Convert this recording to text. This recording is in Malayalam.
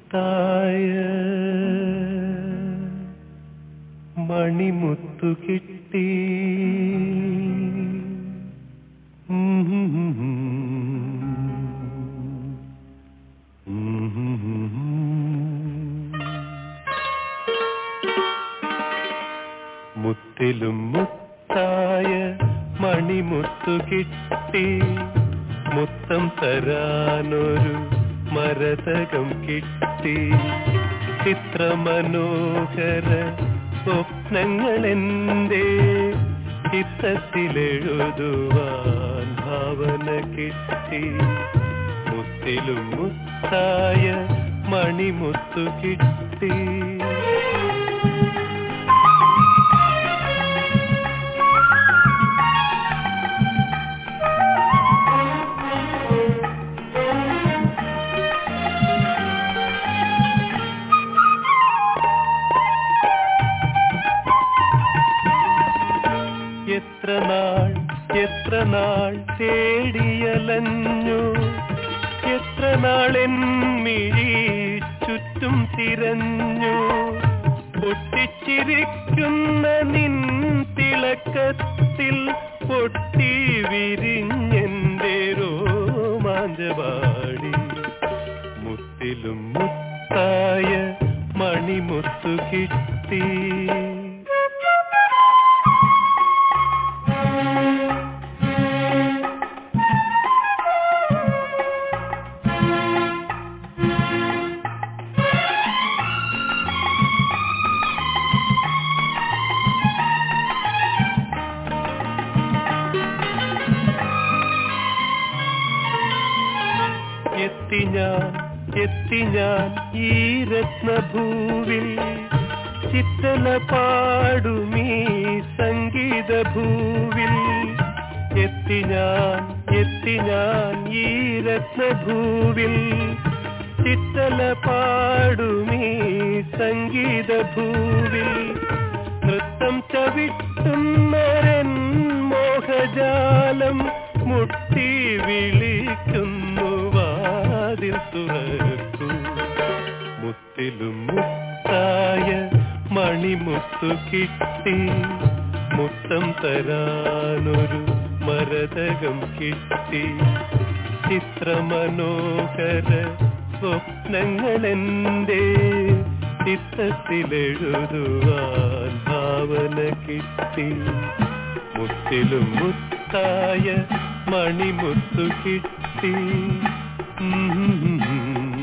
മുത്തായ മണിമുത്തു കിട്ടി മുത്തിലും മുത്തായ മണിമുത്തു കിട്ടി മുത്തം തരാനൊരു മരതകം കിട്ടി ചിത്രമനോഹര സ്വപ്നങ്ങളെന്റെ ചിത്തത്തിലെഴുതുവാൻ ഭാവന കിട്ടി മുത്തിലും മുത്തായ മണിമുത്തു കിട്ടി എത്ര നാൾ എത്ര നാൾ തേടിയലഞ്ഞു എത്ര നാളെൻ മിഴി ചുറ്റും തിരഞ്ഞു പൊട്ടിച്ചിരിക്കുന്ന നിൻ തിളക്കത്തിൽ പൊട്ടി വിരിഞ്ഞെന്റെ രോമാഞ്ചപാടി മുത്തിലും മുത്തായ മണിമുത്തു കിട്ടി എത്തി ഞാൻ എത്തി ഞാൻ ഈ രത്നഭൂവിൽ ചിത്തല പാടുമീ സംഗീത ഭൂവിൽ എത്തി ഞാൻ എത്തി ഞാൻ ഈ രത്നഭൂവിൽ ചിത്തല പാടുമീ സംഗീത ഭൂവിൽ നൃത്തം ചവിട്ടുന്നരൻ മോഹജാലം മുട്ടി വിളിക്കുന്നു വാതിൽ തുറക്കൂ മുത്തിലും മുത്തായ മണിമുത്തു കിട്ടി മുത്തം തരാനൊരു മരതകം കിട്ടി ചിത്രമനോഹര സ്വപ്നങ്ങളെന്റെ ചിത്തത്തിലെഴുതുവാൻ ഭാവന കിട്ടി മുത്തിലും മുത്തായ മണിമുത്തു കിട്ടി ഉം